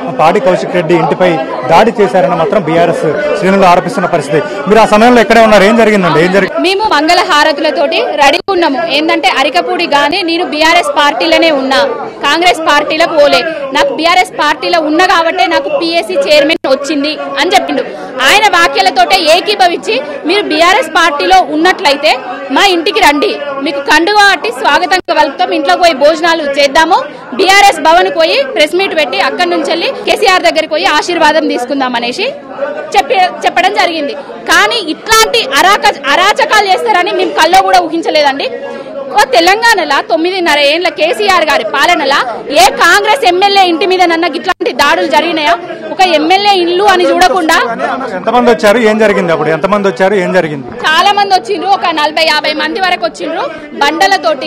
పాడి కౌశిక్ రెడ్డి ఇంటిపై దాడి చేశారని మాత్రం బీఆర్ఎస్ శ్రేణులు ఆరోపిస్తున్న పరిస్థితి మీరు ఆ సమయంలో ఎక్కడే ఉన్నారు ఏం జరిగిందండి ఏం జరిగింది మేము మంగళ హారతులతోటి రెడీ ఉన్నాము ఏంటంటే అరికపూడి గాని నేను బీఆర్ఎస్ పార్టీలోనే ఉన్నా కాంగ్రెస్ పార్టీలో పోలే నాకు బీఆర్ఎస్ పార్టీలో ఉన్నా కాబట్టే నాకు పిఎస్సి చైర్మన్ వచ్చింది అని చెప్పిండు ఆయన వాక్యాలతోటే ఏకీభవించి మీరు బీఆర్ఎస్ పార్టీలో ఉన్నట్లయితే మా ఇంటికి రండి మీకు కండువా కట్టి స్వాగతం పలుకుతాం ఇంట్లోకి పోయి భోజనాలు చేద్దాము బీఆర్ఎస్ భవన్ పోయి ప్రెస్ మీట్ పెట్టి అక్కడి నుంచి వెళ్ళి కేసీఆర్ దగ్గరికి పోయి ఆశీర్వాదం తీసుకుందాం అనేసి చెప్పి చెప్పడం జరిగింది కానీ ఇట్లాంటి అరాక అరాచకాలు చేస్తారని మేము కల్లో కూడా ఊహించలేదండి ఓ తెలంగాణలో తొమ్మిదిన్నర ఏళ్ల కేసీఆర్ గారి పాలనలా ఏ కాంగ్రెస్ ఎమ్మెల్యే ఇంటి మీద నన్న ఇట్లాంటి దాడులు జరిగినాయో ఒక ఎమ్మెల్యే ఇల్లు అని చూడకుండా ఎంతమంది వచ్చారు ఏం జరిగింది అప్పుడు ఎంతమంది వచ్చారు ఏం జరిగింది చాలా మంది వచ్చిండ్రు ఒక నలభై యాభై మంది వరకు వచ్చిండ్రు బండలతోటి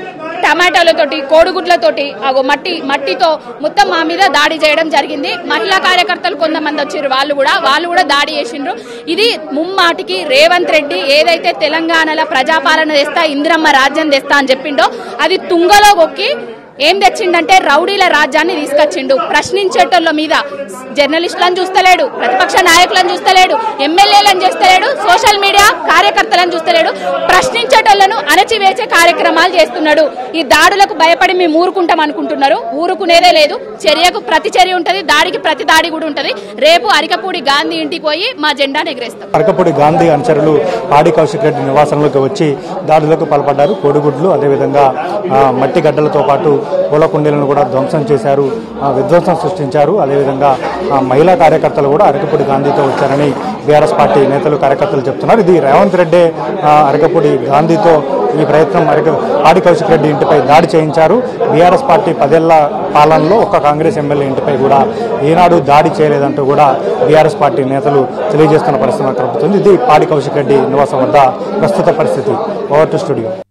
టమాటాలతోటి కోడిగుడ్లతోటి అగో మట్టి మట్టితో మొత్తం మా మీద దాడి చేయడం జరిగింది మహిళా కార్యకర్తలు కొంతమంది వచ్చిండ్రు వాళ్ళు కూడా వాళ్ళు కూడా దాడి చేసిండ్రు ఇది ముమ్మాటికి రేవంత్ రెడ్డి ఏదైతే తెలంగాణలో ప్రజాపాలన తెస్తా ఇందిరమ్మ రాజ్యం తెస్తా అని చెప్పిండో అది తుంగలో కొక్కి ఏం తెచ్చిండంటే రౌడీల రాజ్యాన్ని తీసుకొచ్చిండు ప్రశ్నించేటోళ్ళ మీద జర్నలిస్టులను చూస్తలేడు ప్రతిపక్ష నాయకులను చూస్తలేడు ఎమ్మెల్యేలను చూస్తలేడు సోషల్ మీడియా కార్యకర్తలను చూస్తలేడు ప్రశ్నించేటోళ్లను అణచివేసే కార్యక్రమాలు చేస్తున్నాడు ఈ దాడులకు భయపడి మేము ఊరుకుంటాం అనుకుంటున్నారు ఊరుకునేదే లేదు చర్యకు ప్రతి చర్య ఉంటది దాడికి ప్రతి దాడి కూడా ఉంటది రేపు అరికపూడి గాంధీ ఇంటికి పోయి మా జెండాను ఎగరేస్తాం అరకపూడి గాంధీ అనుచరులు పాడి కౌశిక్ రెడ్డి నివాసంలోకి వచ్చి దాడులకు పాల్పడ్డారు కోడిగుడ్లు అదేవిధంగా ఆ, మట్టి గడ్డలతో పాటు పూల కుండీలను కూడా ధ్వంసం చేశారు ఆ, విధ్వంసం సృష్టించారు అదేవిధంగా ఆ, మహిళా కార్యకర్తలు కూడా అరకపూడి గాంధీతో వచ్చారని బీఆర్ఎస్ పార్టీ నేతలు కార్యకర్తలు చెప్తున్నారు ఇది రేవంత్ రెడ్డి ఆ, అరకపూడి గాంధీతో ఈ ప్రయత్నం అరక పాడి కౌశిక్ రెడ్డి ఇంటిపై దాడి చేయించారు బీఆర్ఎస్ పార్టీ పదేళ్ల పాలనలో ఒక్క కాంగ్రెస్ ఎమ్మెల్యే ఇంటిపై కూడా ఈనాడు దాడి చేయలేదంటూ కూడా బీఆర్ఎస్ పార్టీ నేతలు తెలియజేస్తున్న పరిస్థితి కనబడుతుంది ఇది పాడి కౌశిక్ రెడ్డి నివాసం వద్ద ప్రస్తుత పరిస్థితి ఓవర్ టు స్టూడియో